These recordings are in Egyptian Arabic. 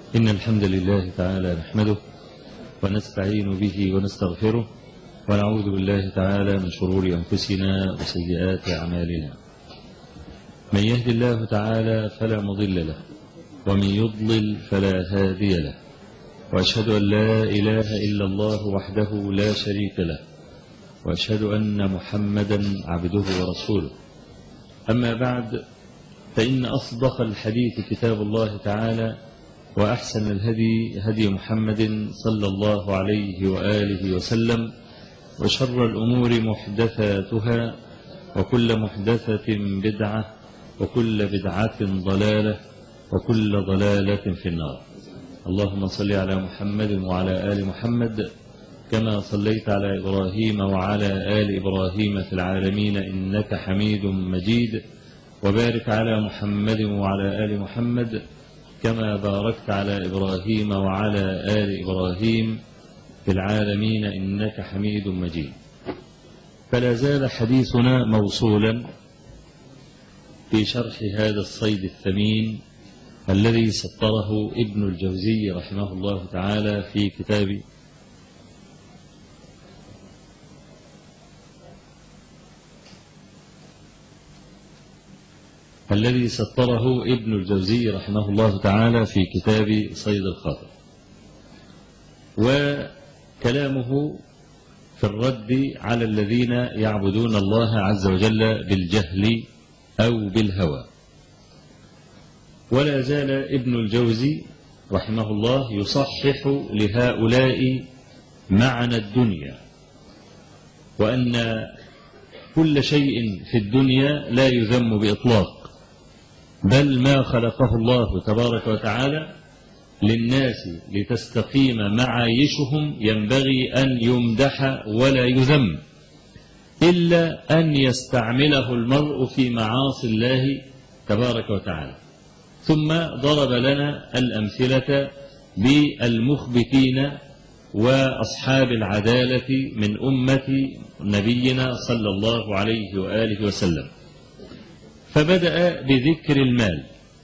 إن الحمد لله تعالى نحمده ونستعين به ونستغفره ونعوذ بالله تعالى من شرور أنفسنا وسيئات أعمالنا من يهد الله تعالى فلا مضل له ومن يضلل فلا هادي له وأشهد أن لا إله إلا الله وحده لا شريك له وأشهد أن محمدا عبده ورسوله أما بعد فإن أصدق الحديث كتاب الله تعالى وأحسن الهدي هدي محمد صلى الله عليه وآله وسلم وشر الأمور محدثاتها وكل محدثة بدعة وكل بدعة ضلالة وكل ضلالة في النار اللهم صل على محمد وعلى آل محمد كما صليت على إبراهيم وعلى آل إبراهيم في العالمين إنك حميد مجيد وبارك على محمد وعلى آل محمد كما باركت على إبراهيم وعلى آل إبراهيم في العالمين إنك حميد مجيد فلا زال حديثنا موصولا في شرح هذا الصيد الثمين الذي سطره ابن الجوزي رحمه الله تعالى في كتاب الذي سطره ابن الجوزي رحمه الله تعالى في كتاب صيد الخاطر وكلامه في الرد على الذين يعبدون الله عز وجل بالجهل أو بالهوى ولا زال ابن الجوزي رحمه الله يصحح لهؤلاء معنى الدنيا وأن كل شيء في الدنيا لا يذم بإطلاق بل ما خلقه الله تبارك وتعالى للناس لتستقيم معايشهم ينبغي أن يمدح ولا يذم إلا أن يستعمله المرء في معاصي الله تبارك وتعالى ثم ضرب لنا الأمثلة بالمخبتين وأصحاب العدالة من أمة نبينا صلى الله عليه وآله وسلم فبدأ بذكر المال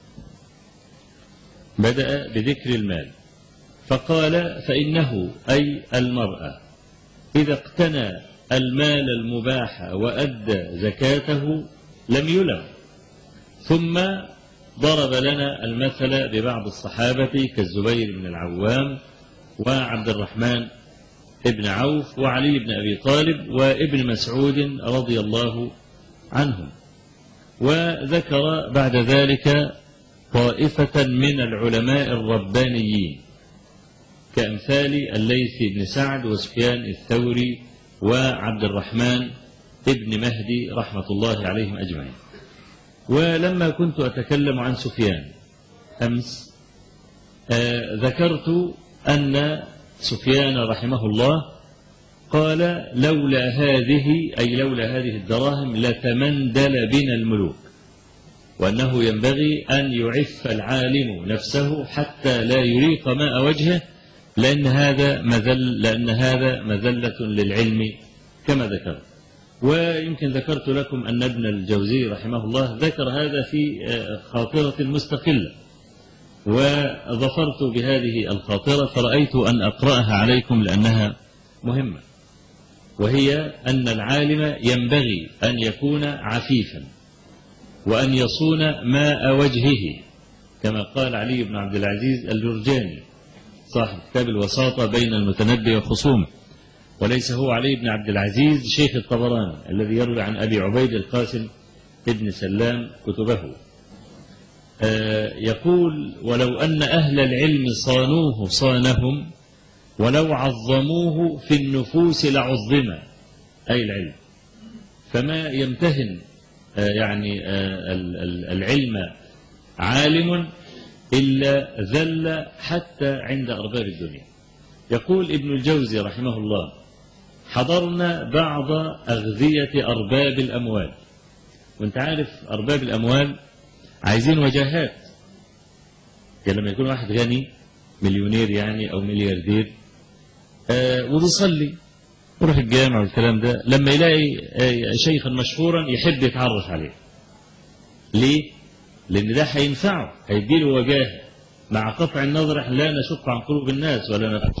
بدأ بذكر المال فقال فإنه أي المرأة إذا اقتنى المال المباح وأدى زكاته لم يلم ثم ضرب لنا المثل ببعض الصحابة كالزبير بن العوام وعبد الرحمن ابن عوف وعلي بن أبي طالب وابن مسعود رضي الله عنهم وذكر بعد ذلك طائفة من العلماء الربانيين كأمثال الليث بن سعد وسفيان الثوري وعبد الرحمن ابن مهدي رحمة الله عليهم أجمعين ولما كنت أتكلم عن سفيان أمس آه ذكرت أن سفيان رحمه الله قال لولا هذه أي لولا هذه الدراهم لتمندل بنا الملوك وأنه ينبغي أن يعف العالم نفسه حتى لا يريق ماء وجهه لأن هذا مذل لأن هذا مذلة للعلم كما ذكرت ويمكن ذكرت لكم أن ابن الجوزي رحمه الله ذكر هذا في خاطرة مستقلة وظفرت بهذه الخاطرة فرأيت أن أقرأها عليكم لأنها مهمة وهي أن العالم ينبغي أن يكون عفيفا وأن يصون ماء وجهه كما قال علي بن عبد العزيز الجرجاني صاحب كتاب الوساطة بين المتنبي وخصومه وليس هو علي بن عبد العزيز شيخ الطبراني الذي يروي عن أبي عبيد القاسم ابن سلام كتبه آه يقول ولو أن أهل العلم صانوه صانهم ولو عظموه في النفوس لعظم أي العلم فما يمتهن آه يعني آه العلم عالم إلا ذل حتى عند أرباب الدنيا يقول ابن الجوزي رحمه الله حضرنا بعض أغذية أرباب الأموال وانت عارف أرباب الأموال عايزين وجاهات يعني لما يكون واحد غني مليونير يعني أو ملياردير آه وبيصلي يروح الجامع والكلام ده لما يلاقي آه شيخا مشهورا يحب يتعرف عليه ليه؟ لأن ده هينفعه هيديله وجاهة مع قطع النظر احنا لا نشق عن قلوب الناس ولا نخشى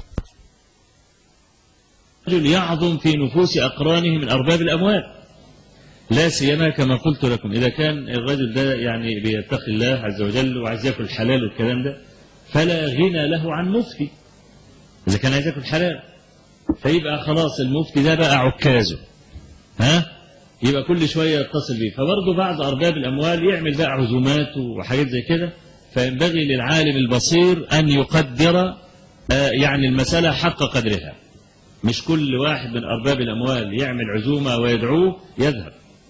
رجل يعظم في نفوس أقرانه من أرباب الأموال لا سيما كما قلت لكم إذا كان الرجل ده يعني بيتقي الله عز وجل وعايز ياكل حلال والكلام ده فلا غنى له عن مفتي إذا كان عايز ياكل حلال فيبقى خلاص المفتي ده بقى عكازه ها يبقى كل شوية يتصل بيه فبرضه بعض أرباب الأموال يعمل بقى عزومات وحاجات زي كده فينبغي للعالم البصير أن يقدر آه، يعني المسألة حق قدرها مش كل واحد من أرباب الأموال يعمل عزومة ويدعوه يذهب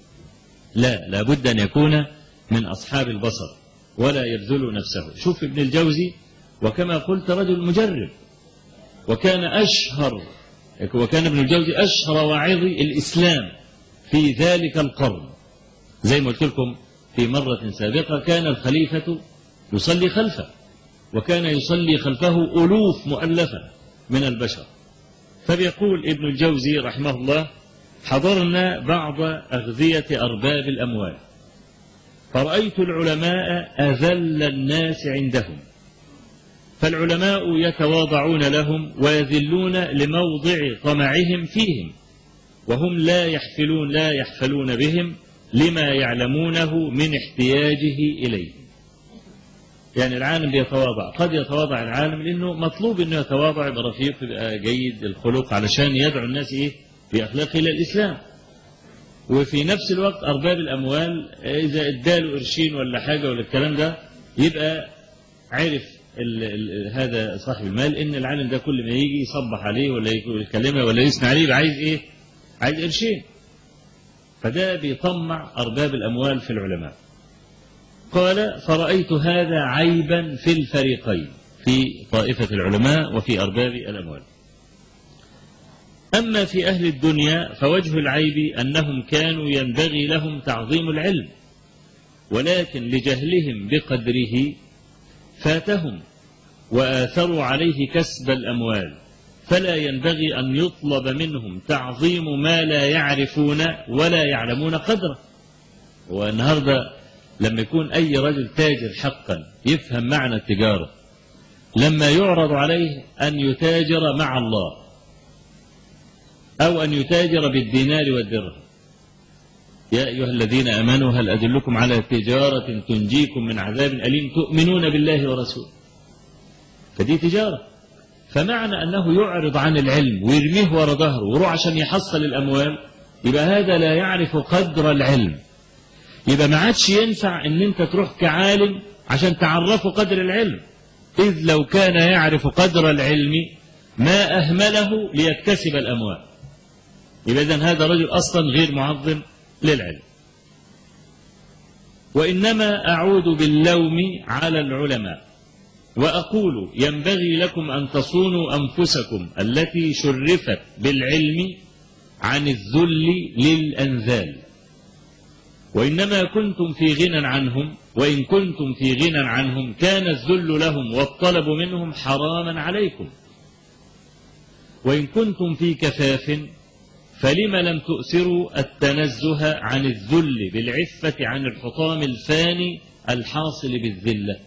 لا لابد أن يكون من أصحاب البصر ولا يبذل نفسه شوف ابن الجوزي وكما قلت رجل مجرب وكان أشهر وكان ابن الجوزي أشهر واعظي الإسلام في ذلك القرن زي ما قلت لكم في مرة سابقة كان الخليفة يصلي خلفه وكان يصلي خلفه ألوف مؤلفة من البشر فبيقول ابن الجوزي رحمه الله حضرنا بعض أغذية أرباب الأموال فرأيت العلماء أذل الناس عندهم فالعلماء يتواضعون لهم ويذلون لموضع طمعهم فيهم وهم لا يحفلون لا يحفلون بهم لما يعلمونه من احتياجه إليهم يعني العالم بيتواضع قد يتواضع العالم لأنه مطلوب أنه يتواضع يبقى رفيق يبقى جيد الخلق علشان يدعو الناس إيه بأخلاقه إلى الإسلام وفي نفس الوقت أرباب الأموال إذا اداله قرشين ولا حاجة ولا الكلام ده يبقى عرف ال ال هذا صاحب المال إن العالم ده كل ما يجي يصبح عليه ولا يكلمه ولا يثني عليه يبقى عايز إيه؟ عايز قرشين فده بيطمع أرباب الأموال في العلماء قال فرأيت هذا عيبا في الفريقين في طائفة العلماء وفي أرباب الأموال أما في أهل الدنيا فوجه العيب أنهم كانوا ينبغي لهم تعظيم العلم ولكن لجهلهم بقدره فاتهم وآثروا عليه كسب الأموال فلا ينبغي أن يطلب منهم تعظيم ما لا يعرفون ولا يعلمون قدره والنهارده لما يكون أي رجل تاجر حقا يفهم معنى التجارة لما يعرض عليه أن يتاجر مع الله أو أن يتاجر بالدينار والدرهم يا أيها الذين آمنوا هل أدلكم على تجارة تنجيكم من عذاب أليم تؤمنون بالله ورسوله فدي تجارة فمعنى أنه يعرض عن العلم ويرميه ورا ظهره ويروح عشان يحصل الأموال يبقى هذا لا يعرف قدر العلم يبقى ما عادش ينفع ان انت تروح كعالم عشان تعرفه قدر العلم اذ لو كان يعرف قدر العلم ما اهمله ليكتسب الاموال يبقى اذا هذا رجل اصلا غير معظم للعلم وانما اعود باللوم على العلماء واقول ينبغي لكم ان تصونوا انفسكم التي شرفت بالعلم عن الذل للانذال وإنما كنتم في غنى عنهم وإن كنتم في غنى عنهم كان الذل لهم والطلب منهم حراما عليكم وإن كنتم في كفاف فلم لم تؤثروا التنزه عن الذل بالعفة عن الحطام الفاني الحاصل بالذلة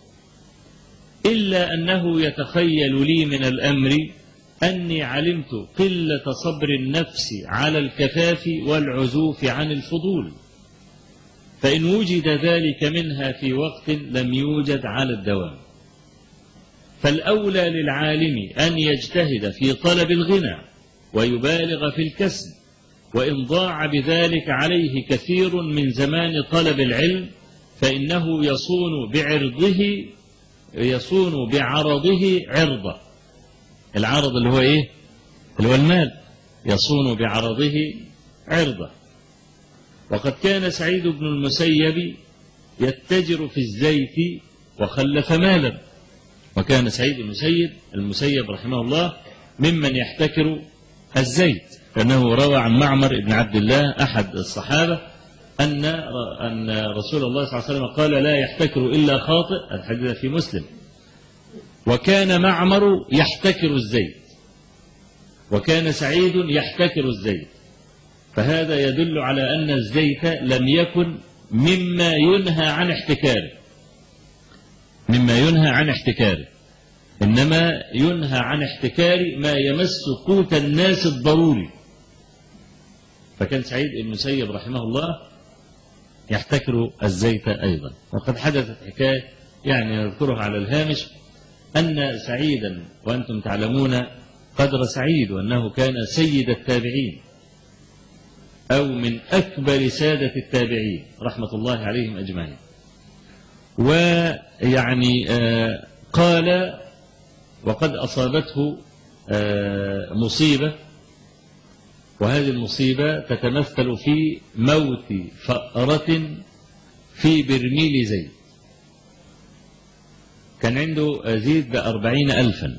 إلا أنه يتخيل لي من الأمر أني علمت قلة صبر النفس على الكفاف والعزوف عن الفضول فإن وجد ذلك منها في وقت لم يوجد على الدوام فالأولى للعالم أن يجتهد في طلب الغنى ويبالغ في الكسب وإن ضاع بذلك عليه كثير من زمان طلب العلم فإنه يصون بعرضه يصون بعرضه عرضه العرض اللي هو إيه اللي هو المال يصون بعرضه عرضه وقد كان سعيد بن المسيب يتجر في الزيت وخلف مالا وكان سعيد بن المسيب المسيب رحمه الله ممن يحتكر الزيت لأنه روى عن معمر بن عبد الله أحد الصحابة أن أن رسول الله صلى الله عليه وسلم قال لا يحتكر إلا خاطئ الحديث في مسلم وكان معمر يحتكر الزيت وكان سعيد يحتكر الزيت فهذا يدل على أن الزيت لم يكن مما ينهى عن احتكاره مما ينهى عن احتكاره إنما ينهى عن احتكار ما يمس قوت الناس الضروري فكان سعيد بن المسيب رحمه الله يحتكر الزيت أيضا وقد حدثت حكاية يعني نذكرها على الهامش أن سعيدا وأنتم تعلمون قدر سعيد وأنه كان سيد التابعين أو من أكبر سادة التابعين رحمة الله عليهم أجمعين ويعني آه قال وقد أصابته آه مصيبة وهذه المصيبة تتمثل في موت فأرة في برميل زيت كان عنده زيت بأربعين ألفا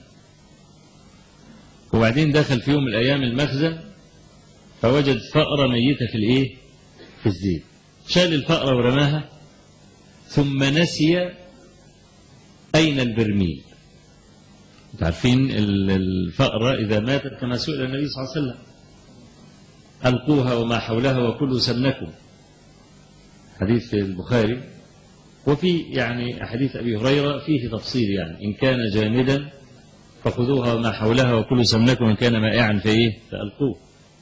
وبعدين دخل في يوم من الأيام المخزن فوجد فأرة ميتة في الإيه؟ في الزيت شال الفأرة ورماها ثم نسي أين البرميل عارفين الفأرة إذا ماتت كما سئل النبي صلى الله عليه وسلم ألقوها وما حولها وكلوا سمنكم حديث في البخاري وفي يعني حديث أبي هريرة فيه تفصيل يعني إن كان جامدا فخذوها وما حولها وكلوا سمنكم وإن كان مائعا فإيه فألقوه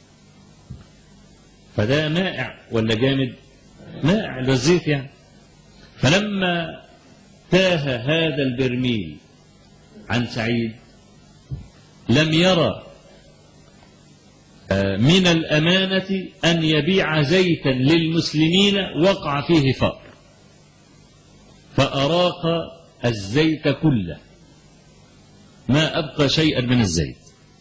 فده مائع ولا جامد مائع ده الزيت يعني فلما تاه هذا البرميل عن سعيد لم يرى من الأمانة أن يبيع زيتا للمسلمين وقع فيه فأر فأراق الزيت كله ما أبقى شيئا من الزيت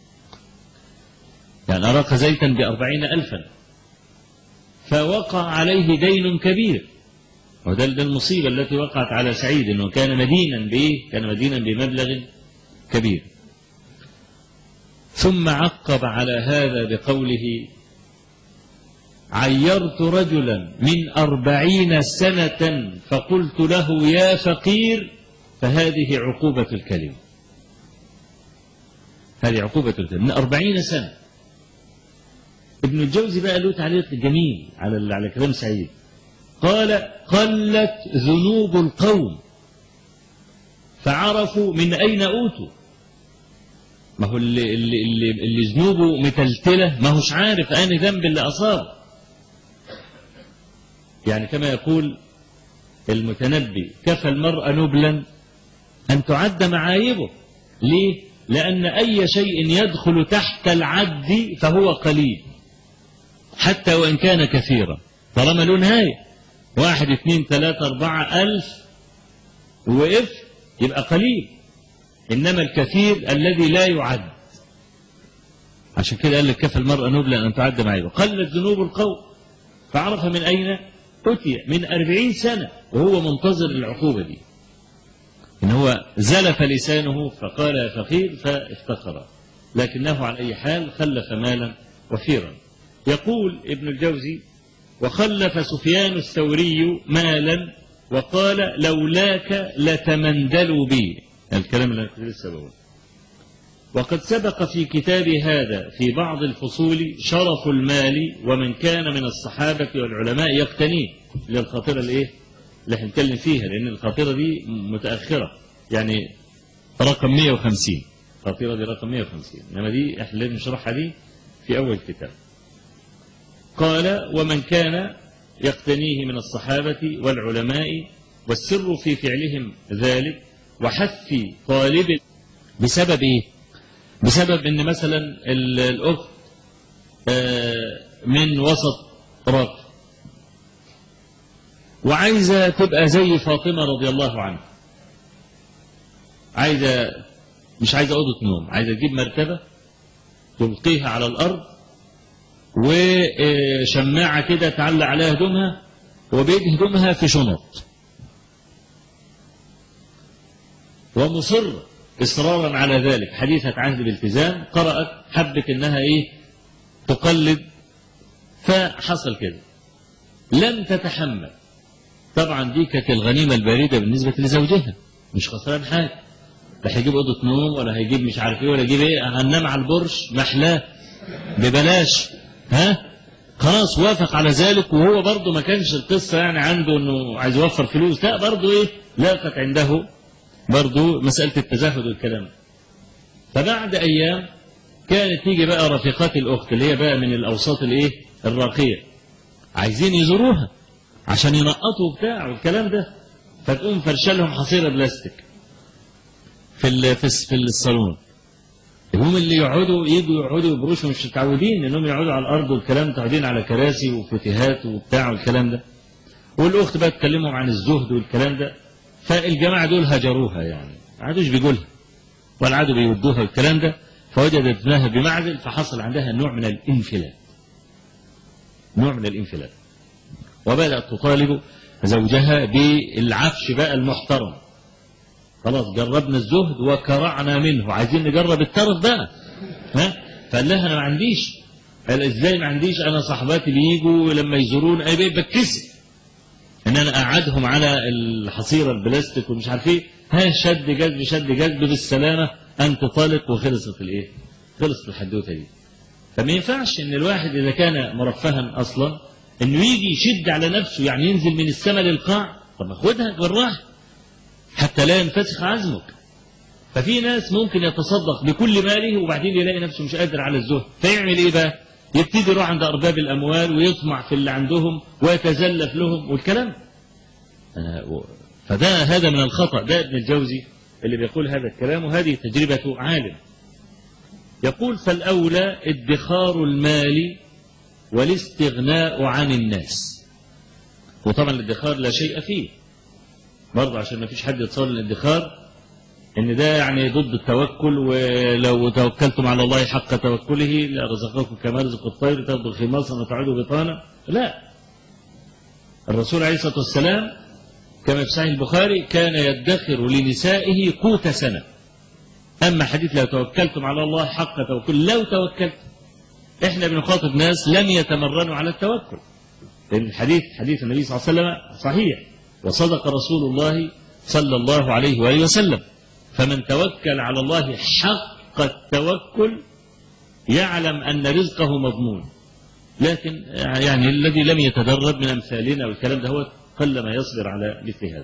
يعني أراق زيتا بأربعين ألفا فوقع عليه دين كبير وده المصيبة التي وقعت على سعيد أنه كان مدينا بإيه؟ كان مدينا بمبلغ كبير ثم عقب على هذا بقوله عيرت رجلا من أربعين سنة فقلت له يا فقير فهذه عقوبة الكلمة هذه عقوبة الكلمة من أربعين سنة ابن الجوزي بقى له تعليق جميل على على كلام سعيد قال قلت ذنوب القوم فعرفوا من أين أوتوا ما هو اللي, اللي, اللي, اللي ذنوبه متلتلة ما هوش عارف أنا ذنب اللي أصاب يعني كما يقول المتنبي كفى المرء نبلا أن تعد معايبه ليه؟ لأن أي شيء يدخل تحت العد فهو قليل حتى وإن كان كثيرا طالما له نهاية واحد اثنين ثلاثة أربعة ألف وقف يبقى قليل إنما الكثير الذي لا يعد عشان كده قال لك كفى المرأة نبلا أن تعد معي قلت ذنوب القوم فعرف من أين أتي من أربعين سنة وهو منتظر العقوبة دي إن هو زلف لسانه فقال يا فقير فافتقر لكنه على أي حال خلف مالا وفيرا يقول ابن الجوزي وخلف سفيان الثوري مالا وقال لولاك لتمندلوا بي الكلام اللي أنا لسه بقول وقد سبق في كتاب هذا في بعض الفصول شرف المال ومن كان من الصحابة والعلماء يقتنيه للخاطرة الايه اللي احنا بنتكلم فيها لأن الخاطرة دي متأخرة يعني رقم 150 الخاطرة دي رقم 150 إنما دي احنا لازم نشرحها دي في أول كتاب قال ومن كان يقتنيه من الصحابة والعلماء والسر في فعلهم ذلك وحث طالب بسبب ايه بسبب ان مثلا الاخت من وسط راقي وعايزه تبقى زي فاطمه رضي الله عنها عايزه مش عايزه اوضه نوم عايزه تجيب مرتبه تلقيها على الارض وشماعه كده تعلق عليها هدومها وبيد هدومها في شنط ومصر إصرارا على ذلك حديثة عهد بالتزام قرأت حبت إنها إيه تقلد فحصل كده لم تتحمل طبعا دي كانت الغنيمة الباردة بالنسبة لزوجها مش خسران حاجة لا هيجيب أوضة نوم ولا هيجيب مش عارف إيه ولا هيجيب إيه هننام على البرش محلاه ببلاش ها خلاص وافق على ذلك وهو برضه ما كانش القصة يعني عنده إنه عايز يوفر فلوس لا برضه إيه لاقت عنده برضو مسألة التزهد والكلام فبعد أيام كانت تيجي بقى رفيقات الأخت اللي هي بقى من الأوساط الإيه الراقية عايزين يزوروها عشان ينقطوا بتاع والكلام ده فتقوم فرشة لهم حصيرة بلاستيك في ال- في الس- في الصالون هم اللي يقعدوا يجوا يقعدوا يبرشوا مش متعودين انهم يقعدوا على الارض والكلام متعودين على كراسي وفتيهات وبتاع والكلام ده والاخت بقى تكلمهم عن الزهد والكلام ده فالجماعه دول هجروها يعني ما عادوش بيقولها ولا عادوا بيودوها والكلام ده فوجدت ابنها بمعزل فحصل عندها نوع من الانفلات نوع من الانفلات وبدات تطالب زوجها بالعفش بقى المحترم خلاص جربنا الزهد وكرعنا منه عايزين نجرب الترف بقى ها فقال لها انا ما عنديش قال ازاي ما عنديش انا صاحباتي بيجوا لما يزورون انا بقيت بتكسف ان انا اقعدهم على الحصيره البلاستيك ومش عارف ايه ها شد جذب شد جذب بالسلامه انت طالق وخلصت الايه؟ خلصت الحدوته دي. فما ينفعش ان الواحد اذا كان مرفها اصلا انه يجي يشد على نفسه يعني ينزل من السماء للقاع طب ما خدها بالراحه حتى لا ينفسخ عزمك. ففي ناس ممكن يتصدق بكل ماله وبعدين يلاقي نفسه مش قادر على الزهد فيعمل ايه بقى؟ يبتدي يروح عند ارباب الاموال ويطمع في اللي عندهم ويتزلف لهم والكلام أنا و- فده هذا من الخطأ ده ابن الجوزي اللي بيقول هذا الكلام وهذه تجربة عالم يقول فالأولى ادخار المال والاستغناء عن الناس وطبعا الادخار لا شيء فيه برضه عشان ما فيش حد يتصور الادخار ان ده يعني ضد التوكل ولو توكلتم على الله حق توكله لرزقكم كما رزق الطير تغدو خماصا وتعود بطانا لا الرسول عليه الصلاه والسلام كما في صحيح البخاري كان يدخر لنسائه قوت سنه اما حديث لو توكلتم على الله حق توكل لو توكلت احنا بنخاطب ناس لم يتمرنوا على التوكل لان الحديث حديث النبي صلى الله عليه وسلم صحيح وصدق رسول الله صلى الله عليه واله وسلم فمن توكل على الله حق التوكل يعلم ان رزقه مضمون لكن يعني الذي لم يتدرب من امثالنا والكلام ده هو قل ما يصبر على مثل هذا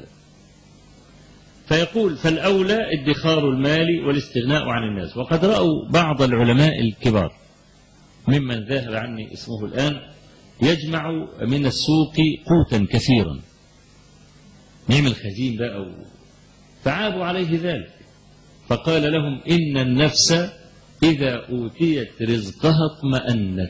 فيقول فالاولى ادخار المال والاستغناء عن الناس وقد راوا بعض العلماء الكبار ممن ذهب عني اسمه الان يجمع من السوق قوتا كثيرا نعمل خزين بقى و... فعابوا عليه ذلك فقال لهم إن النفس إذا أوتيت رزقها اطمأنت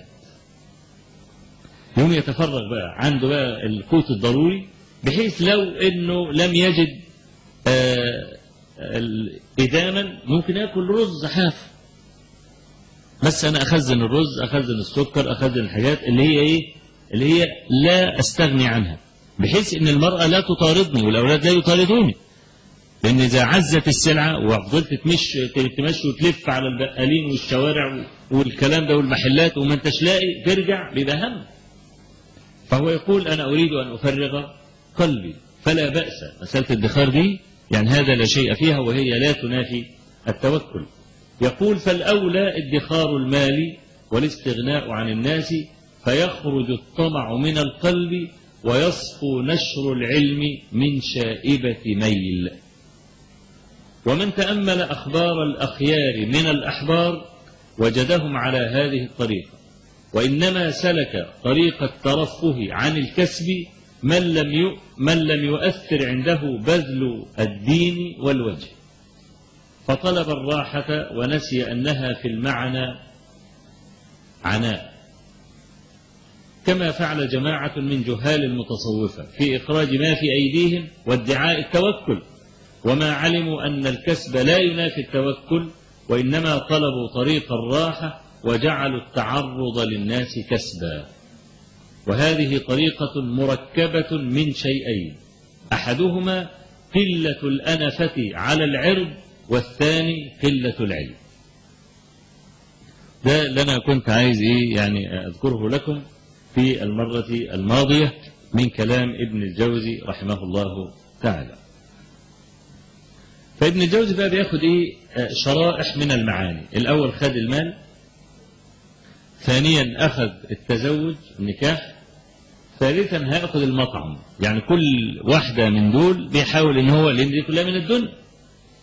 يوم يتفرغ بقى عنده بقى القوت الضروري بحيث لو انه لم يجد آه إداما ممكن ياكل رز حاف بس انا اخزن الرز اخزن السكر اخزن الحاجات اللي هي ايه اللي هي لا استغني عنها بحيث ان المراه لا تطاردني والاولاد لا يطاردوني لان اذا عزت السلعه وفضلت تمش تمشي وتلف على البقالين والشوارع والكلام ده والمحلات وما انتش لاقي ترجع بيبقى هم فهو يقول انا اريد ان افرغ قلبي فلا باس مساله الادخار دي يعني هذا لا شيء فيها وهي لا تنافي التوكل يقول فالاولى ادخار المال والاستغناء عن الناس فيخرج الطمع من القلب ويصفو نشر العلم من شائبه ميل ومن تأمل أخبار الأخيار من الأحبار وجدهم على هذه الطريقة وإنما سلك طريق الترفه عن الكسب من لم ي... من لم يؤثر عنده بذل الدين والوجه فطلب الراحة ونسي أنها في المعنى عناء كما فعل جماعة من جهال المتصوفة في إخراج ما في أيديهم وادعاء التوكل وما علموا أن الكسب لا ينافي التوكل وإنما طلبوا طريق الراحة وجعلوا التعرض للناس كسبا وهذه طريقة مركبة من شيئين أحدهما قلة الأنفة على العرض والثاني قلة العلم ده اللي أنا كنت عايز إيه يعني أذكره لكم في المرة الماضية من كلام ابن الجوزي رحمه الله تعالى فابن الجوزي بقى بياخد ايه شرائح من المعاني الاول خد المال ثانيا اخذ التزوج النكاح ثالثا هياخذ المطعم يعني كل واحده من دول بيحاول ان هو لان دي كلها من الدنيا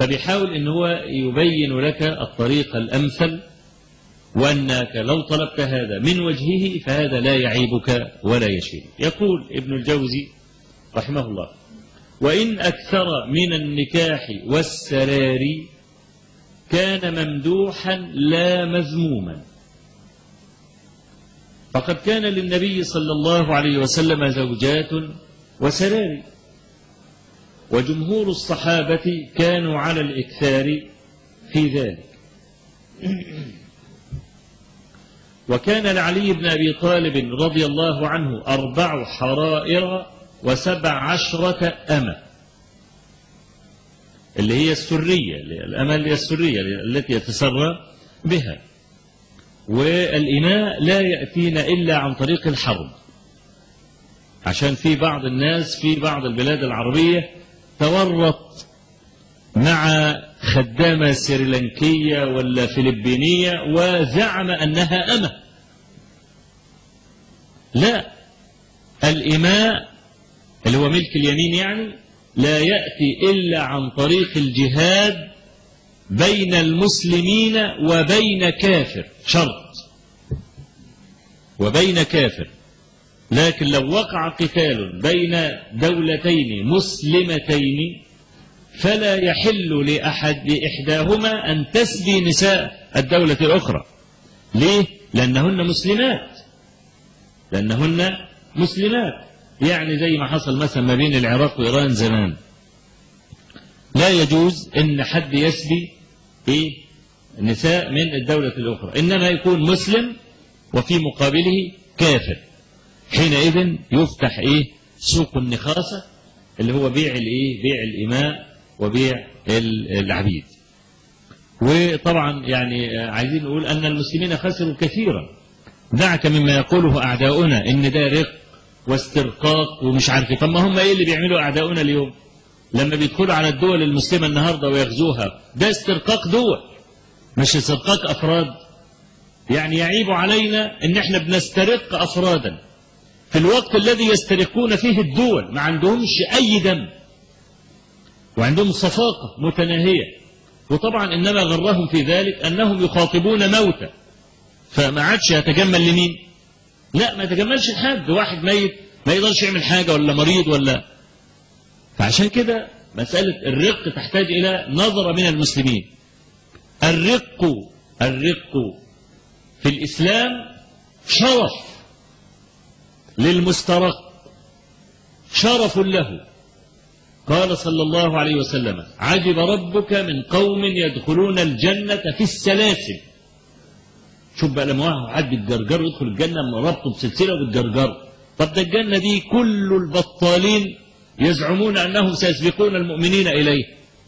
فبيحاول ان هو يبين لك الطريق الامثل وانك لو طلبت هذا من وجهه فهذا لا يعيبك ولا يشيل يقول ابن الجوزي رحمه الله وان اكثر من النكاح والسرار كان ممدوحا لا مذموما فقد كان للنبي صلى الله عليه وسلم زوجات وسرار وجمهور الصحابة كانوا على الإكثار في ذلك وكان لعلي بن أبي طالب رضي الله عنه أربع حرائر وسبع عشرة أمة اللي هي السرية الأمة اللي هي السرية التي يتسرى بها والإناء لا يأتينا إلا عن طريق الحرب عشان في بعض الناس في بعض البلاد العربية تورط مع خدامة سريلانكية ولا فلبينية وزعم أنها أمة لا الإماء اللي هو ملك اليمين يعني لا يأتي إلا عن طريق الجهاد بين المسلمين وبين كافر شرط وبين كافر لكن لو وقع قتال بين دولتين مسلمتين فلا يحل لأحد لإحداهما أن تسبي نساء الدولة الأخرى ليه؟ لأنهن مسلمات لأنهن مسلمات يعني زي ما حصل مثلا ما بين العراق وإيران زمان لا يجوز ان حد يسبي ايه نساء من الدولة الأخرى إنما يكون مسلم وفي مقابله كافر حينئذ يفتح ايه سوق النخاسة اللي هو بيع الايه بيع الإماء وبيع العبيد وطبعا يعني عايزين نقول أن المسلمين خسروا كثيرا دعك مما يقوله أعداؤنا إن ده رق واسترقاق ومش عارف إيه. طب ما هم ايه اللي بيعملوا أعداؤنا اليوم لما بيدخلوا على الدول المسلمة النهاردة ويغزوها ده استرقاق دول مش استرقاق أفراد يعني يعيب علينا ان احنا بنسترق أفرادا في الوقت الذي يسترقون فيه الدول ما عندهمش أي دم وعندهم صفاقة متناهية وطبعا إنما غرهم في ذلك أنهم يخاطبون موتى فما عادش يتجمل لمين لا ما يتجملش لحد واحد ميت ما يقدرش يعمل حاجة ولا مريض ولا فعشان كده مسألة الرق تحتاج إلى نظرة من المسلمين الرق الرق في الإسلام شرف للمسترق شرف له قال صلى الله عليه وسلم عجب ربك من قوم يدخلون الجنة في السلاسل شوف بقى لما واحد حد بيتجرجر يدخل الجنة ربطه بسلسلة وبتجرجر طب ده الجنة دي كل البطالين يزعمون أنهم سيسبقون المؤمنين إليه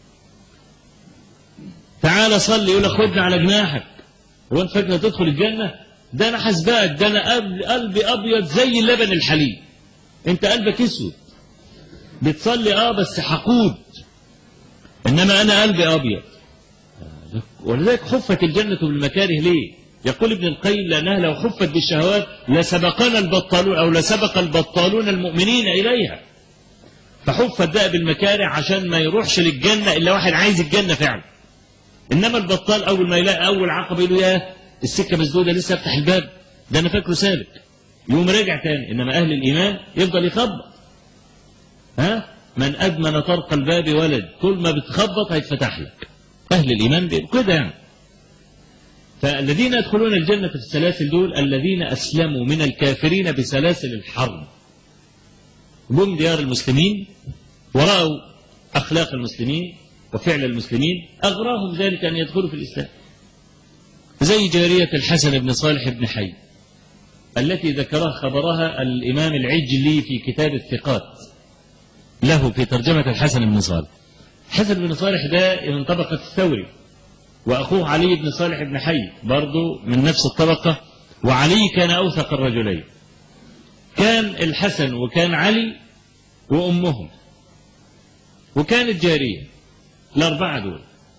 تعال صلي يقول لك خدنا على جناحك هو انت فاكر تدخل الجنة ده انا حسباك ده انا قلبي ابيض زي اللبن الحليب انت قلبك اسود بتصلي اه بس حقود انما انا قلبي ابيض ولذلك خفت الجنة بالمكاره ليه يقول ابن القيم لأنها لو خفت بالشهوات لسبقنا البطالون أو لسبق البطالون المؤمنين إليها فحفت بقى بالمكاره عشان ما يروحش للجنة إلا واحد عايز الجنة فعلا إنما البطال أول ما يلاقي أول عقبة يقول يا السكة مسدودة لسه افتح الباب ده أنا فاكره سالك يقوم راجع تاني إنما أهل الإيمان يفضل يخبط ها من أدمن طرق الباب ولد كل ما بتخبط هيتفتح لك أهل الإيمان كده يعني فالذين يدخلون الجنة في السلاسل دول الذين أسلموا من الكافرين بسلاسل الحرب جم ديار المسلمين ورأوا أخلاق المسلمين وفعل المسلمين أغراهم ذلك أن يدخلوا في الإسلام زي جارية الحسن بن صالح بن حي التي ذكرها خبرها الإمام العجلي في كتاب الثقات له في ترجمة الحسن بن صالح حسن بن صالح ده من طبقة الثوري وأخوه علي بن صالح بن حي برضه من نفس الطبقة وعلي كان أوثق الرجلين كان الحسن وكان علي وأمهم وكانت جارية الأربعة دول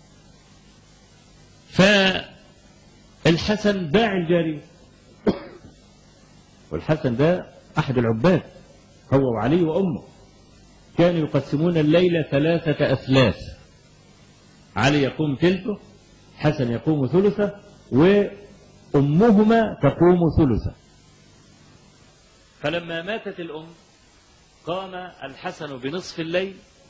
فالحسن باع الجارية والحسن ده أحد العباد هو وعلي وأمه كانوا يقسمون الليلة ثلاثة أثلاث علي يقوم ثلثه حسن يقوم ثلثه وأمهما تقوم ثلثه فلما ماتت الأم قام الحسن بنصف الليل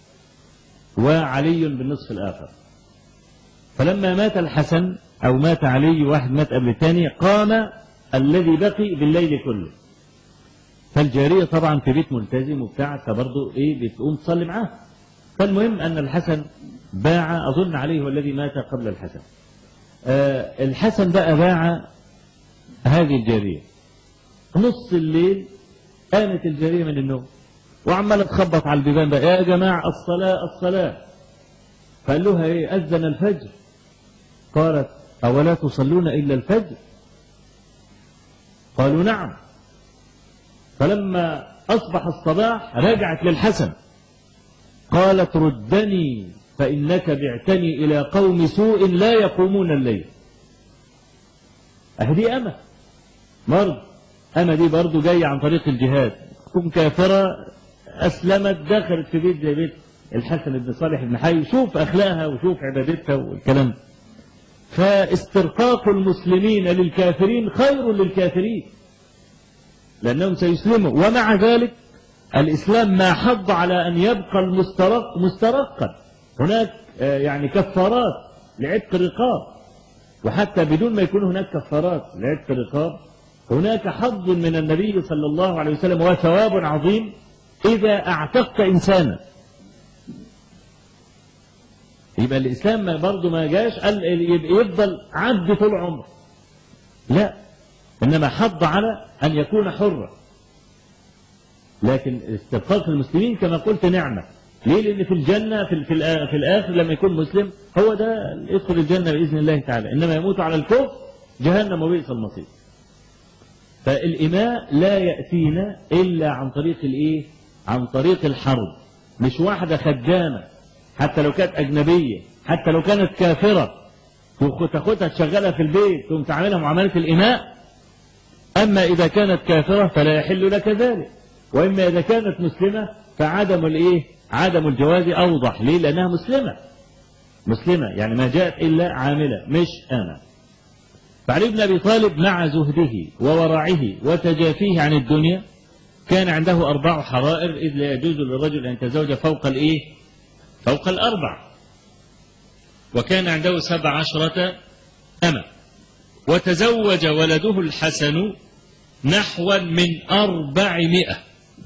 وعلي بالنصف الآخر فلما مات الحسن أو مات علي واحد مات قبل الثاني قام الذي بقي بالليل كله فالجارية طبعا في بيت ملتزم وبتاع فبرضه إيه بتقوم تصلي معاه فالمهم أن الحسن باع أظن عليه هو الذي مات قبل الحسن آه الحسن بقى باع هذه الجارية نص الليل قامت الجارية من النوم وعمالة تخبط على البيبان بقى يا جماعة الصلاة الصلاة فقال لها ايه أذن الفجر قالت أولا تصلون إلا الفجر قالوا نعم فلما أصبح الصباح رجعت للحسن قالت ردني فإنك بعتني إلى قوم سوء لا يقومون الليل أهدي أمة مرض أمة دي برضو جاية عن طريق الجهاد تكون كافرة أسلمت دخلت في بيت زي بيت الحسن بن صالح بن حي شوف أخلاقها وشوف عبادتها والكلام ده فاسترقاق المسلمين للكافرين خير للكافرين لأنهم سيسلموا ومع ذلك الإسلام ما حض على أن يبقى المسترق مسترقا هناك يعني كفارات لعتق الرقاب وحتى بدون ما يكون هناك كفارات لعتق الرقاب هناك حظ من النبي صلى الله عليه وسلم وثواب عظيم إذا أعتقت إنسانا يبقى الإسلام ما برضه ما جاش قال يفضل عبد طول عمره لا إنما حض على أن يكون حرا لكن استرقاق المسلمين كما قلت نعمة ليه لأن في الجنة في, في, في الآخر لما يكون مسلم هو ده يدخل الجنة بإذن الله تعالى إنما يموت على الكفر جهنم وبئس المصير فالإماء لا يأتينا إلا عن طريق الإيه عن طريق الحرب مش واحدة خدامة حتى لو كانت أجنبية حتى لو كانت كافرة تاخدها تشغلها في البيت تقوم تعملها معاملة الإماء أما إذا كانت كافرة فلا يحل لك ذلك وإما إذا كانت مسلمة فعدم الإيه عدم الجواز أوضح ليه لأنها مسلمة مسلمة يعني ما جاءت إلا عاملة مش أنا فعلي بن أبي طالب مع زهده وورعه وتجافيه عن الدنيا كان عنده أربع حرائر إذ لا يجوز للرجل أن يتزوج فوق الإيه فوق الأربع وكان عنده سبع عشرة أمة وتزوج ولده الحسن نحو من أربعمائة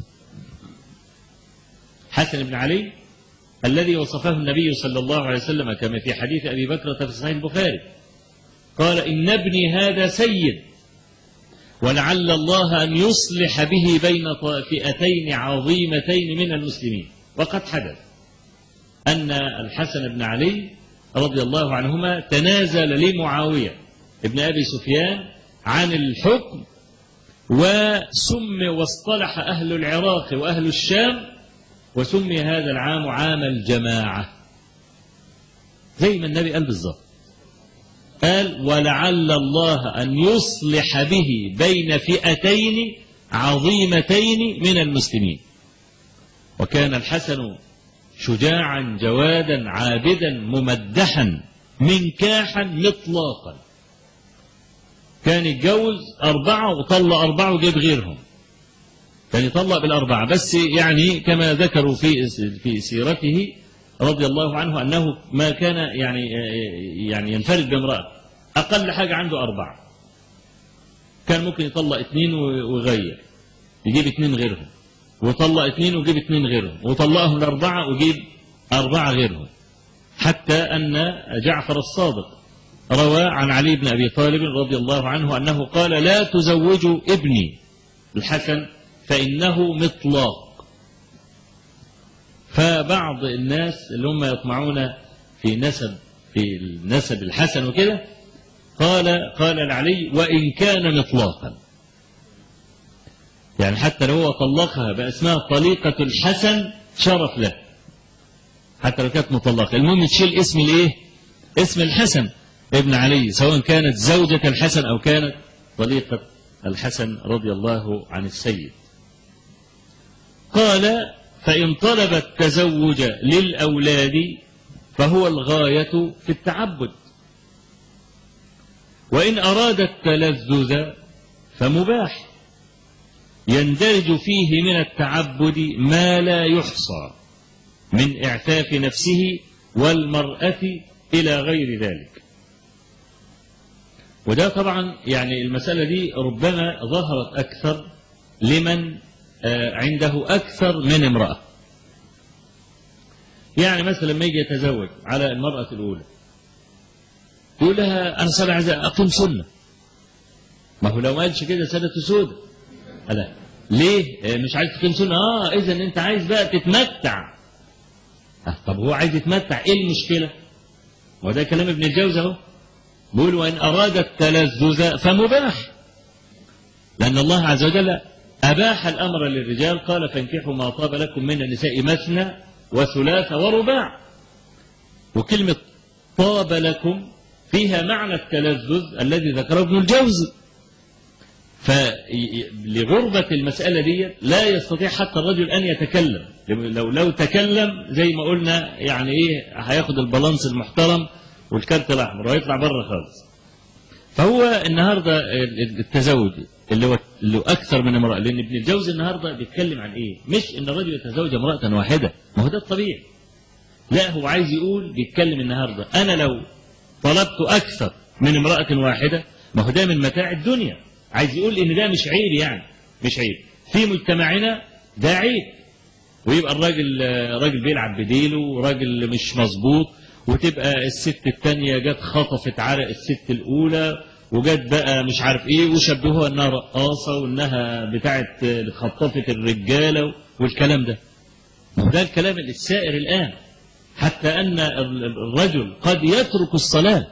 حسن بن علي الذي وصفه النبي صلى الله عليه وسلم كما في حديث أبي بكرة في صحيح البخاري قال إن ابني هذا سيد ولعل الله أن يصلح به بين فئتين عظيمتين من المسلمين وقد حدث أن الحسن بن علي رضي الله عنهما تنازل لمعاوية ابن أبي سفيان عن الحكم وسمي واصطلح أهل العراق وأهل الشام وسمي هذا العام عام الجماعة زي ما النبي قال بالظبط قال ولعل الله أن يصلح به بين فئتين عظيمتين من المسلمين وكان الحسن شجاعا جوادا عابدا ممدحا منكاحا مطلاقا كان يتجوز أربعة وطلق أربعة وجاب غيرهم كان يطلق بالأربعة بس يعني كما ذكروا في في سيرته رضي الله عنه أنه ما كان يعني يعني ينفرد بامرأة أقل حاجة عنده أربعة كان ممكن يطلق اثنين ويغير يجيب اثنين غيرهم وطلق اثنين ويجيب اثنين غيرهم وطلقهم الأربعة ويجيب أربعة غيرهم حتى أن جعفر الصادق روى عن علي بن أبي طالب رضي الله عنه أنه قال لا تزوجوا ابني الحسن فإنه مطلاق فبعض الناس اللي هم يطمعون في نسب في النسب الحسن وكده قال قال لعلي وإن كان مطلاقا يعني حتى لو هو طلقها بأسماء طليقة الحسن شرف له حتى لو كانت مطلقة المهم تشيل اسم الايه اسم الحسن ابن علي سواء كانت زوجة الحسن أو كانت طليقة الحسن رضي الله عن السيد قال فإن طلب التزوج للأولاد فهو الغاية في التعبد وإن أراد التلذذ فمباح يندرج فيه من التعبد ما لا يحصى من إعفاف نفسه والمرأة إلى غير ذلك وده طبعا يعني المسألة دي ربما ظهرت أكثر لمن عنده أكثر من امرأة يعني مثلا لما يجي يتزوج على المرأة الأولى يقول لها أنا صار عايز أقيم سنة ما هو لو ما قالش كده سنة سودة لا ليه مش عايز تقيم سنة اه إذا أنت عايز بقى تتمتع آه طب هو عايز يتمتع إيه المشكلة ما ده كلام ابن الجوز أهو بيقول وإن أراد التلذذ فمباح لأن الله عز وجل أباح الأمر للرجال قال فانكحوا ما طاب لكم من النساء مثنى وثلاث ورباع وكلمة طاب لكم فيها معنى التلذذ الذي ذكره ابن الجوزي فلغربة المسألة دي لا يستطيع حتى الرجل أن يتكلم لو لو تكلم زي ما قلنا يعني إيه هياخد البالانس المحترم والكارت الأحمر وهيطلع بره خالص فهو النهارده التزوج اللي هو اللي هو اكثر من امراه لان ابن الجوزي النهارده بيتكلم عن ايه؟ مش ان الرجل يتزوج امراه واحده ما هو ده الطبيعي. لا هو عايز يقول بيتكلم النهارده انا لو طلبت اكثر من امراه واحده ما هو ده من متاع الدنيا. عايز يقول ان ده مش عيب يعني مش عيب. في مجتمعنا ده عيب. ويبقى الراجل راجل بيلعب بديله وراجل مش مظبوط وتبقى الست الثانيه جت خطفت عرق الست الاولى وجت بقى مش عارف ايه وشبهوها انها رقاصه وانها بتاعت خطفت الرجاله والكلام ده. ده الكلام السائر الان حتى ان الرجل قد يترك الصلاه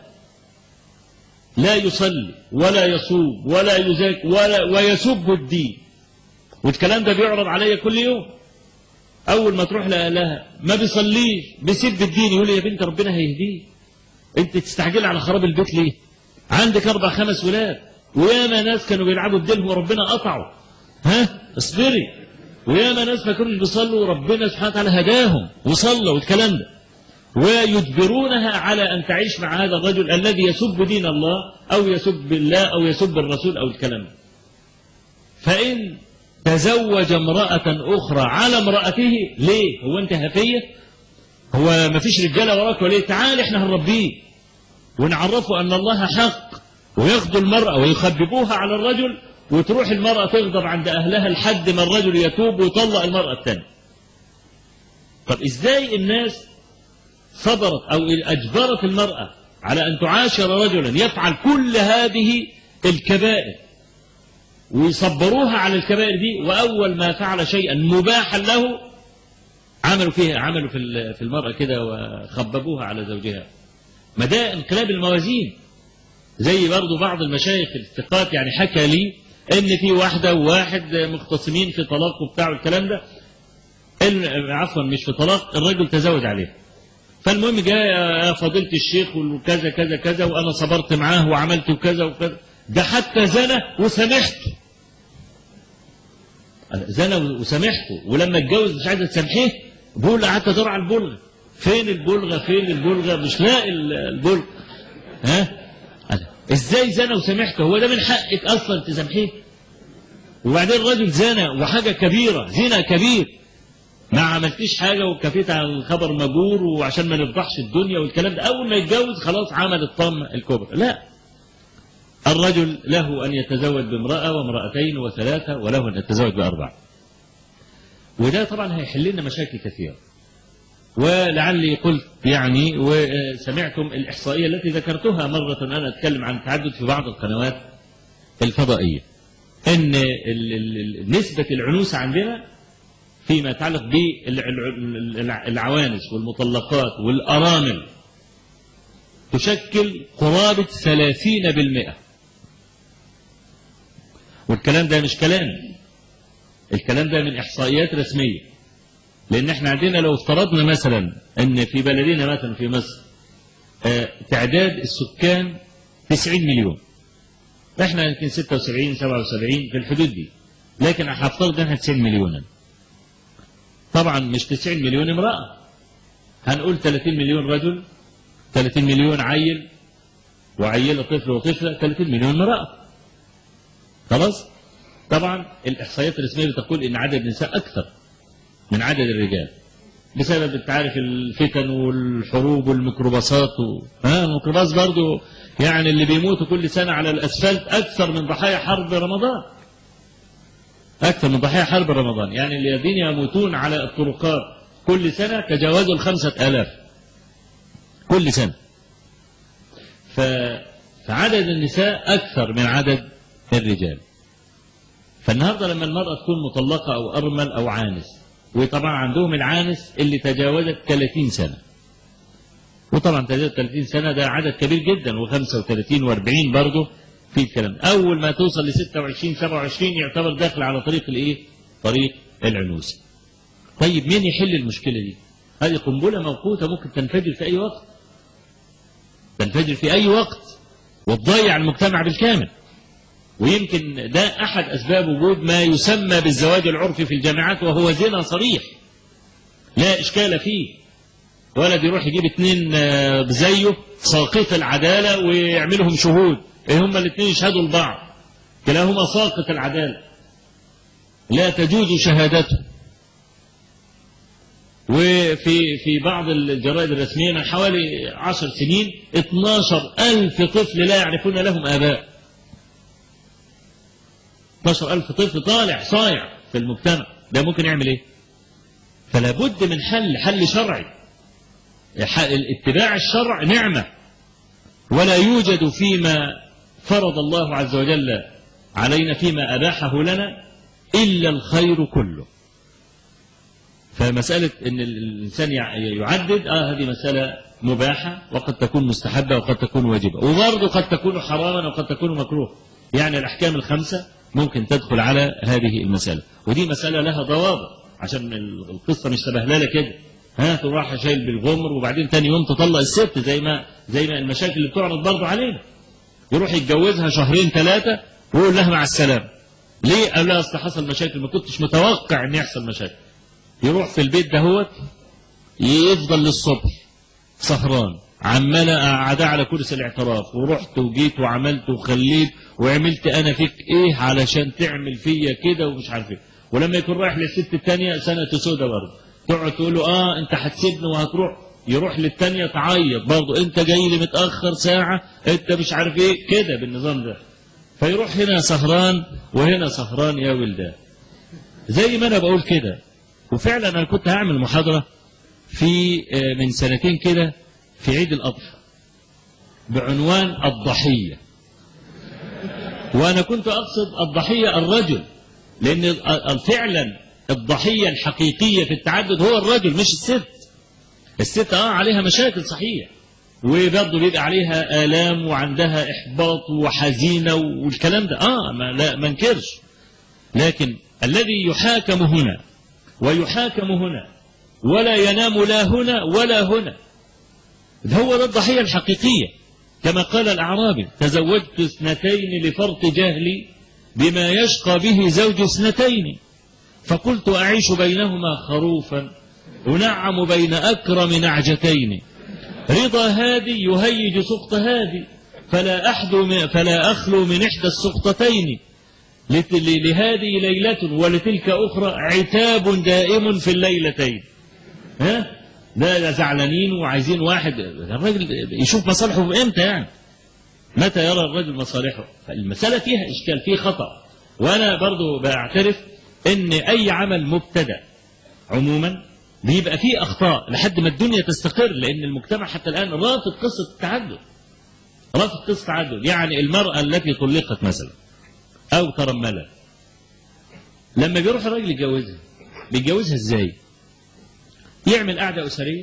لا يصلي ولا يصوم ولا يزاك ولا ويسب الدين والكلام ده بيعرض عليا كل يوم اول ما تروح لها ما بيصليش بيسب الدين يقول يا بنت ربنا هيهديه انت تستعجل على خراب البيت ليه عندك اربع خمس ولاد وياما ناس كانوا بيلعبوا بديلهم وربنا قطعوا ها اصبري وياما ناس ما كانوش بيصلوا وربنا سبحانه وتعالى هداهم وصلوا والكلام ده ويجبرونها على ان تعيش مع هذا الرجل الذي يسب دين الله او يسب الله او يسب الرسول او الكلام ده فان تزوج امرأة أخرى على امرأته ليه؟ هو أنت هفية؟ هو ما فيش رجالة وراك ولا تعال احنا هنربيه ونعرفه أن الله حق وياخدوا المرأة ويخببوها على الرجل وتروح المرأة تغضب عند أهلها لحد ما الرجل يتوب ويطلق المرأة الثانية. طب إزاي الناس صبرت أو أجبرت المرأة على أن تعاشر رجلا يفعل كل هذه الكبائر ويصبروها على الكبائر دي واول ما فعل شيئا مباحا له عملوا فيها عملوا في في المراه كده وخببوها على زوجها ما ده انقلاب الموازين زي برضو بعض المشايخ الثقات يعني حكى لي ان في واحده وواحد مختصمين في طلاق وبتاع الكلام ده عفوا مش في طلاق الرجل تزوج عليها فالمهم جاء يا فضيله الشيخ وكذا كذا كذا وانا صبرت معاه وعملت كذا وكذا ده حتى زنى وسامحته زنى وسامحته ولما اتجوز مش عايزه تسامحيه بقول قعدت ادور على البلغه فين البلغه فين البلغه مش لاقي البلغه ها ازاي زنى وسامحته هو ده من حقك اصلا تسامحيه وبعدين الراجل زنى وحاجه كبيره زنا كبير ما عملتيش حاجه وكفيت على الخبر مجور وعشان ما نفضحش الدنيا والكلام ده اول ما يتجوز خلاص عمل الطم الكبرى لا الرجل له أن يتزوج بامرأة وامرأتين وثلاثة وله أن يتزوج بأربعة وده طبعا هيحل لنا مشاكل كثيرة ولعلي قلت يعني وسمعتم الإحصائية التي ذكرتها مرة أنا أتكلم عن التعدد في بعض القنوات الفضائية أن نسبة العنوسة عندنا فيما يتعلق بالعوانس والمطلقات والأرامل تشكل قرابة ثلاثين بالمئة والكلام ده مش كلام الكلام ده من إحصائيات رسمية لأن احنا عندنا لو افترضنا مثلا أن في بلدنا مثلا في مصر اه تعداد السكان 90 مليون احنا يمكن 76 77 في الحدود دي لكن هفترض ان احنا 90 مليونا طبعا مش 90 مليون امرأة هنقول 30 مليون رجل 30 مليون عيل وعيلة طفل وطفلة 30 مليون امرأة خلاص طبعا الإحصائيات الرسمية بتقول إن عدد النساء أكثر من عدد الرجال بسبب انت عارف الفتن والحروب والميكروباصات و... ها الميكروباص برضو يعني اللي بيموتوا كل سنة على الأسفلت أكثر من ضحايا حرب رمضان أكثر من ضحايا حرب رمضان يعني الذين يموتون على الطرقات كل سنة تجاوزوا الخمسة آلاف كل سنة ف... فعدد النساء أكثر من عدد الرجال فالنهاردة لما المرأة تكون مطلقة أو أرمل أو عانس وطبعا عندهم العانس اللي تجاوزت 30 سنة وطبعا تجاوزت 30 سنة ده عدد كبير جدا و35 و40 برضه في الكلام أول ما توصل ل 26 27 يعتبر داخل على طريق الإيه؟ طريق العنوسة طيب مين يحل المشكلة دي؟ هذه قنبلة موقوتة ممكن تنفجر في أي وقت تنفجر في أي وقت وتضيع المجتمع بالكامل ويمكن ده أحد أسباب وجود ما يسمى بالزواج العرفي في الجامعات وهو زنا صريح لا إشكال فيه ولد يروح يجيب اتنين زيه ساقط العدالة ويعملهم شهود ايه هما الاتنين يشهدوا لبعض كلاهما ساقط العدالة لا تجوز شهادته وفي في بعض الجرائد الرسمية من حوالي عشر سنين 12 ألف طفل لا يعرفون لهم آباء 12 ألف طفل طالع صايع في المجتمع ده ممكن يعمل ايه فلا بد من حل حل شرعي اتباع الشرع نعمة ولا يوجد فيما فرض الله عز وجل علينا فيما أباحه لنا إلا الخير كله فمسألة أن الإنسان يعدد آه هذه مسألة مباحة وقد تكون مستحبة وقد تكون واجبة وبرضه قد تكون حراما وقد تكون مكروه يعني الأحكام الخمسة ممكن تدخل على هذه المسألة ودي مسألة لها ضوابط عشان القصة مش سبهللة كده ها تروح شايل بالغمر وبعدين تاني يوم تطلق الست زي ما زي ما المشاكل اللي بتعرض برضه علينا يروح يتجوزها شهرين ثلاثة ويقول لها مع السلامة ليه؟ قال لها اصل حصل مشاكل ما كنتش متوقع ان يحصل مشاكل يروح في البيت دهوت يفضل للصبح سهران عمال قاعدة على كرسي الاعتراف ورحت وجيت وعملت وخليت وعملت انا فيك ايه علشان تعمل فيا كده ومش عارف ايه ولما يكون رايح للست الثانيه سنه سودة برضه تقعد تقول له اه انت هتسيبني وهتروح يروح للثانيه تعيط برضه انت جاي لي متاخر ساعه انت مش عارف ايه كده بالنظام ده فيروح هنا سهران وهنا سهران يا ولدان زي ما انا بقول كده وفعلا انا كنت هعمل محاضره في من سنتين كده في عيد الاضحى بعنوان الضحيه وانا كنت اقصد الضحيه الرجل لان فعلا الضحيه الحقيقيه في التعدد هو الرجل مش الست الست اه عليها مشاكل صحيح وبرضه بيبقى عليها آلام وعندها إحباط وحزينة والكلام ده آه ما لا ما انكرش لكن الذي يحاكم هنا ويحاكم هنا ولا ينام لا هنا ولا هنا هو ده الضحية الحقيقية كما قال الأعرابي تزوجت اثنتين لفرط جهلي بما يشقى به زوج اثنتين فقلت أعيش بينهما خروفا أنعم بين أكرم نعجتين رضا هادي يهيج سقط هادي فلا أحدو من فلا أخلو من إحدى السقطتين لهذه ليلة ولتلك أخرى عتاب دائم في الليلتين ها ده زعلانين وعايزين واحد الراجل يشوف مصالحه امتى يعني متى يرى الرجل مصالحه فالمسألة فيها إشكال فيه خطأ وأنا برضو بعترف إن أي عمل مبتدأ عموما بيبقى فيه أخطاء لحد ما الدنيا تستقر لأن المجتمع حتى الآن رافض قصة التعدد رافض قصة التعدد يعني المرأة التي طلقت مثلا أو ترملت لما بيروح الراجل يتجوزها بيتجوزها ازاي؟ يعمل قعدة أسرية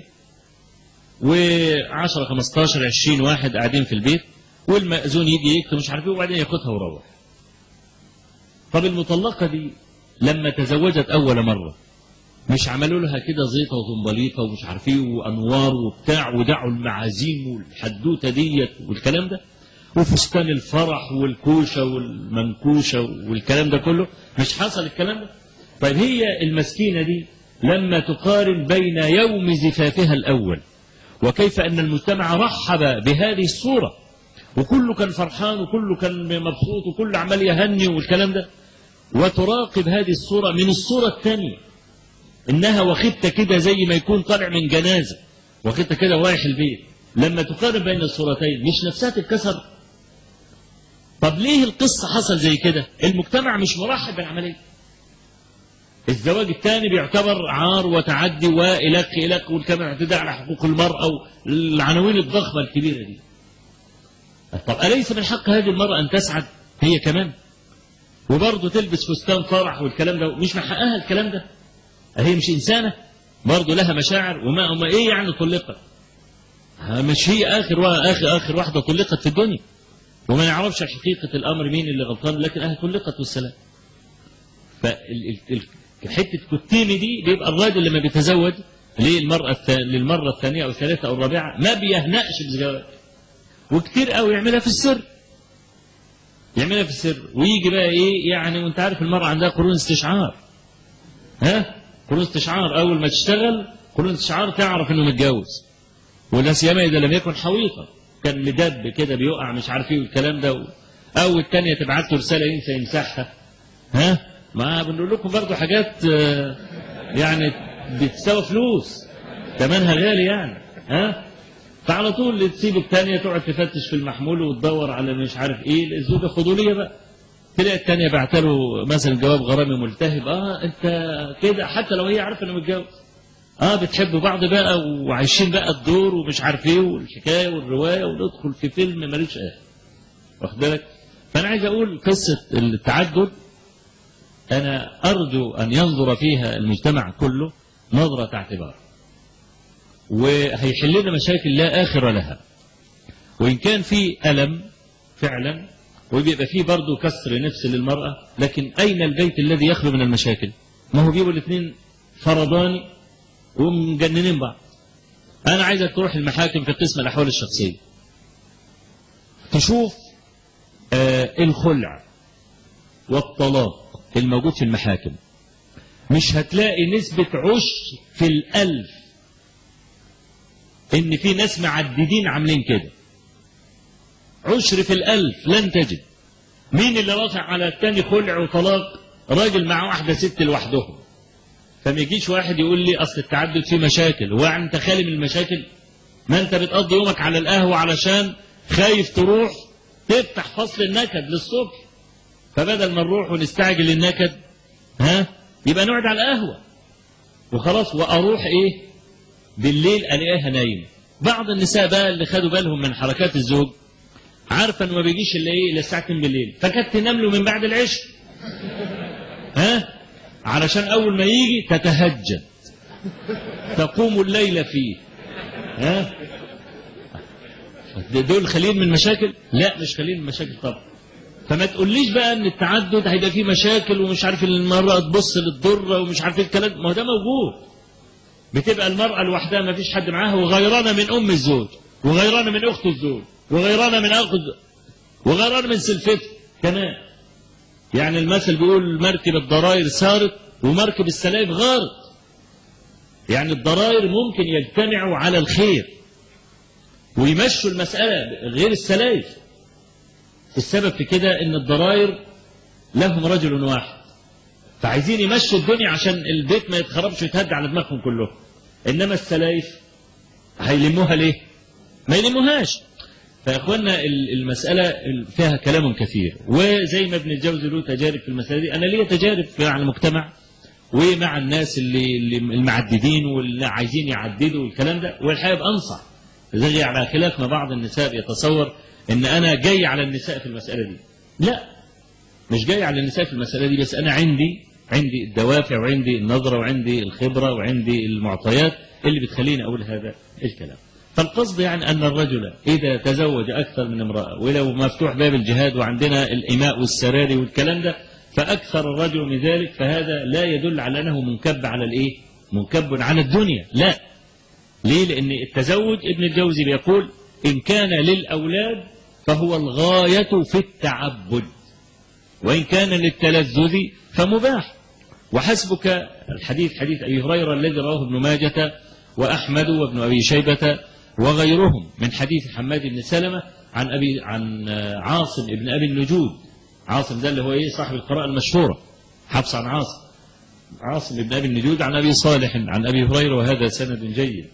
و10 15 20 واحد قاعدين في البيت والمأذون يجي يكتب مش عارف ايه وبعدين ياخدها ويروح. طب المطلقة دي لما تزوجت أول مرة مش عملوا لها كده زيطة وزنبليطة ومش عارف ايه وأنوار وبتاع ودعوا المعازيم والحدوتة ديت والكلام ده وفستان الفرح والكوشة والمنكوشة والكلام ده كله مش حصل الكلام ده طيب هي المسكينة دي لما تقارن بين يوم زفافها الأول وكيف أن المجتمع رحب بهذه الصورة وكله كان فرحان وكله كان مبسوط وكله عمال يهني والكلام ده وتراقب هذه الصورة من الصورة الثانية إنها واخدة كده زي ما يكون طالع من جنازة واخدة كده ورايح البيت لما تقارن بين الصورتين مش نفسها تتكسر طب ليه القصة حصل زي كده المجتمع مش مرحب بالعملية الزواج الثاني بيعتبر عار وتعدي والك الك والكلام اعتداء على حقوق المرأة والعناوين الضخمة الكبيرة دي طب أليس من حق هذه المرأة أن تسعد هي كمان وبرضه تلبس فستان فرح والكلام ده مش من حقها الكلام ده هي مش إنسانة برضه لها مشاعر وما هم إيه يعني طلقت مش هي آخر وا- آخر آخر واحدة طلقت في الدنيا وما نعرفش حقيقة الأمر مين اللي غلطان لكن أهي طلقت والسلام فحتة كتيمي دي بيبقى الراجل لما بيتزوج للمرأة الث- للمرة الثانية أو الثالثة أو الرابعة ما بيهنأش بالزواج وكتير قوي يعملها في السر يعملها في السر ويجي بقى ايه يعني وانت عارف المرأة عندها قرون استشعار ها قرون استشعار اول ما تشتغل قرون استشعار تعرف انه متجوز ولا سيما اذا لم يكن حويطه كان مدب كده بيقع مش عارف ايه والكلام ده و... او الثانيه تبعت له رساله ينسى يمسحها ها ما بنقول لكم برضه حاجات آه، يعني بتساوي فلوس ثمنها غالي يعني ها فعلى طول تسيب الثانيه تقعد تفتش في المحمول وتدور على مش عارف ايه الزوجه خدوليه بقى تلاقي الثانيه بعت له مثلا جواب غرامي ملتهب اه انت كده حتى لو هي عارفه انه متجوز اه بتحبوا بعض بقى وعايشين بقى الدور ومش عارف ايه والحكايه والروايه وندخل في فيلم ملوش اخر واخد بالك فانا عايز اقول قصه التعدد انا ارجو ان ينظر فيها المجتمع كله نظره اعتبار وهيحل لنا مشاكل لا اخر لها وان كان في الم فعلا وبيبقى فيه برضه كسر نفس للمراه لكن اين البيت الذي يخلو من المشاكل ما هو بيبقوا الاثنين فرضاني ومجننين بعض انا عايزك تروح المحاكم في قسم الاحوال الشخصيه تشوف آه الخلع والطلاق الموجود في المحاكم مش هتلاقي نسبة عشر في الألف إن في ناس معددين عاملين كده عشر في الألف لن تجد مين اللي رافع على التاني خلع وطلاق راجل مع واحدة ست لوحدهم فما يجيش واحد يقول لي اصل التعدد فيه مشاكل هو يعني انت خالي من المشاكل ما انت بتقضي يومك على القهوه علشان خايف تروح تفتح فصل النكد للصبح فبدل ما نروح ونستعجل النكد ها يبقى نقعد على القهوه وخلاص واروح ايه بالليل الاقيها نايم بعض النساء بقى اللي خدوا بالهم من حركات الزوج عارفه انه ما بيجيش الا ايه الا الساعه 2 بالليل فكانت تنام له من بعد العشاء ها علشان أول ما يجي تتهجد تقوم الليل فيه ها دول خاليين من مشاكل لا مش خاليين من مشاكل طبعا فما تقوليش بقى ان التعدد هيبقى فيه مشاكل ومش عارف المرأة تبص للضرة ومش عارف ايه الكلام ما هو ده موجود بتبقى المرأة لوحدها ما فيش حد معاها وغيرانة من أم الزوج وغيرانة من أخت الزوج وغيرانة من أخت وغيرانة من سلفته كمان يعني المثل بيقول مركب الضرائر سارت ومركب السلايف غارت يعني الضرائر ممكن يجتمعوا على الخير ويمشوا المسألة غير السلايف السبب في كده ان الضرائر لهم رجل واحد فعايزين يمشوا الدنيا عشان البيت ما يتخربش ويتهد على دماغهم كلهم انما السلايف هيلموها ليه ما يلموهاش فيا اخوانا المسألة فيها كلام كثير وزي ما ابن الجوزي له تجارب في المسألة دي أنا ليا تجارب مع المجتمع ومع الناس اللي, اللي المعددين واللي عايزين يعددوا والكلام ده والحقيقة بأنصح زي على خلاف ما بعض النساء يتصور ان انا جاي على النساء في المسألة دي لا مش جاي على النساء في المسألة دي بس انا عندي عندي الدوافع وعندي النظرة وعندي الخبرة وعندي المعطيات اللي بتخليني اقول هذا الكلام فالقصد يعني أن الرجل إذا تزوج أكثر من امرأة ولو مفتوح باب الجهاد وعندنا الإماء والسراري والكلام ده فأكثر الرجل من ذلك فهذا لا يدل على أنه منكب على الإيه؟ منكب على الدنيا لا ليه؟ لأن التزوج ابن الجوزي بيقول إن كان للأولاد فهو الغاية في التعبد وإن كان للتلذذ فمباح وحسبك الحديث حديث أبي هريرة الذي رواه ابن ماجة وأحمد وابن أبي شيبة وغيرهم من حديث حماد بن سلمة عن أبي عن عاصم ابن أبي النجود عاصم ده اللي هو إيه صاحب القراءة المشهورة حفص عن عاصم عاصم بن أبي النجود عن أبي صالح عن أبي هريرة وهذا سند جيد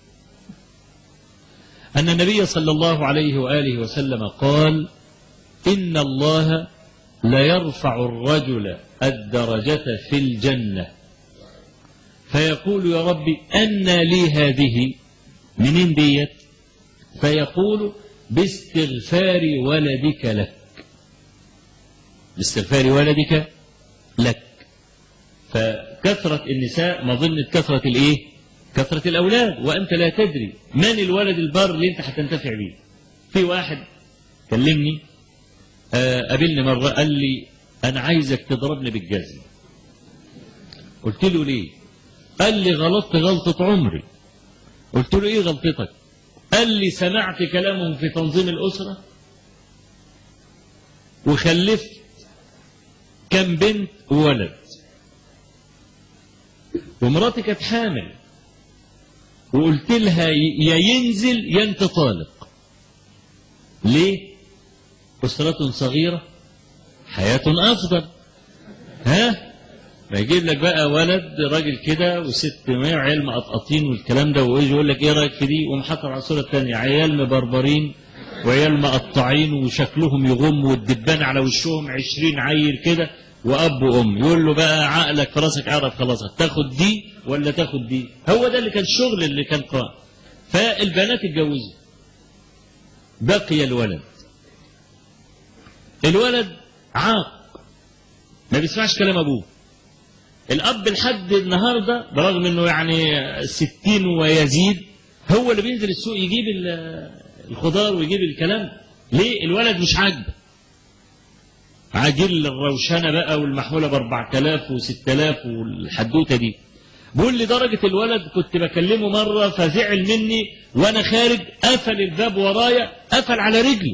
أن النبي صلى الله عليه وآله وسلم قال إن الله ليرفع الرجل الدرجة في الجنة فيقول يا رب أن لي هذه منين ديت فيقول باستغفار ولدك لك باستغفار ولدك لك فكثرة النساء مظنة كثرة الايه كثرة الأولاد وأنت لا تدري من الولد البر اللي أنت هتنتفع بيه في واحد كلمني آه، قابلني مرة قال لي أنا عايزك تضربني بالجزم قلت له ليه قال لي غلطت غلطة عمري قلت له إيه غلطتك قال لي سمعت كلامهم في تنظيم الأسرة وخلفت كم بنت وولد ومراتي كانت حامل وقلت لها يا ينزل يا انت طالق ليه أسرة صغيرة حياة أفضل ها ما يجيب لك بقى ولد راجل كده وست عيال مقطقطين والكلام ده ويجي يقول لك ايه رايك في دي ومحطر على الصوره الثانيه عيال مبربرين وعيال مقطعين وشكلهم يغم والدبان على وشهم عشرين عيل كده واب وام يقول له بقى عقلك في راسك اعرف خلاص تاخد دي ولا تاخد دي هو ده اللي كان الشغل اللي كان قائم فالبنات اتجوزوا بقي الولد الولد عاق ما بيسمعش كلام ابوه الاب لحد النهارده برغم انه يعني ستين ويزيد هو اللي بينزل السوق يجيب الخضار ويجيب الكلام ليه الولد مش عاجبه عاجل الروشنه بقى والمحموله ب 4000 و6000 والحدوته دي بيقول لي درجة الولد كنت بكلمه مرة فزعل مني وأنا خارج قفل الباب ورايا قفل على رجلي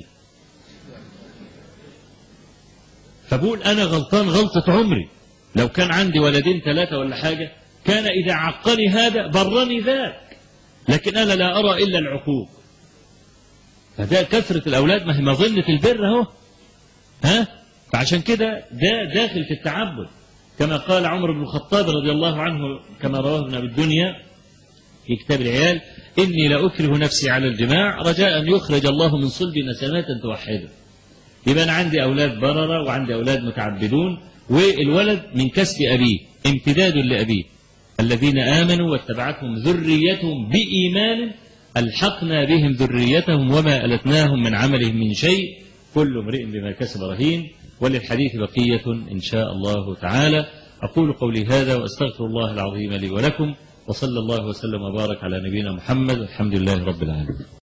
فبقول أنا غلطان غلطة عمري لو كان عندي ولدين ثلاثة ولا حاجة كان إذا عقني هذا برني ذاك لكن أنا لا أرى إلا العقوق فده كثرة الأولاد ما هي مظنة البر أهو ها فعشان كده ده داخل في التعبد كما قال عمر بن الخطاب رضي الله عنه كما رواه ابن أبي الدنيا في كتاب العيال إني لأكره نفسي على الجماع رجاء أن يخرج الله من صلب نسمات توحده يبقى أنا عندي أولاد بررة وعندي أولاد متعبدون والولد من كسب أبيه امتداد لأبيه الذين آمنوا واتبعتهم ذريتهم بإيمان ألحقنا بهم ذريتهم وما ألتناهم من عملهم من شيء كل امرئ بما كسب رهين وللحديث بقية إن شاء الله تعالى أقول قولي هذا وأستغفر الله العظيم لي ولكم وصلى الله وسلم وبارك على نبينا محمد والحمد لله رب العالمين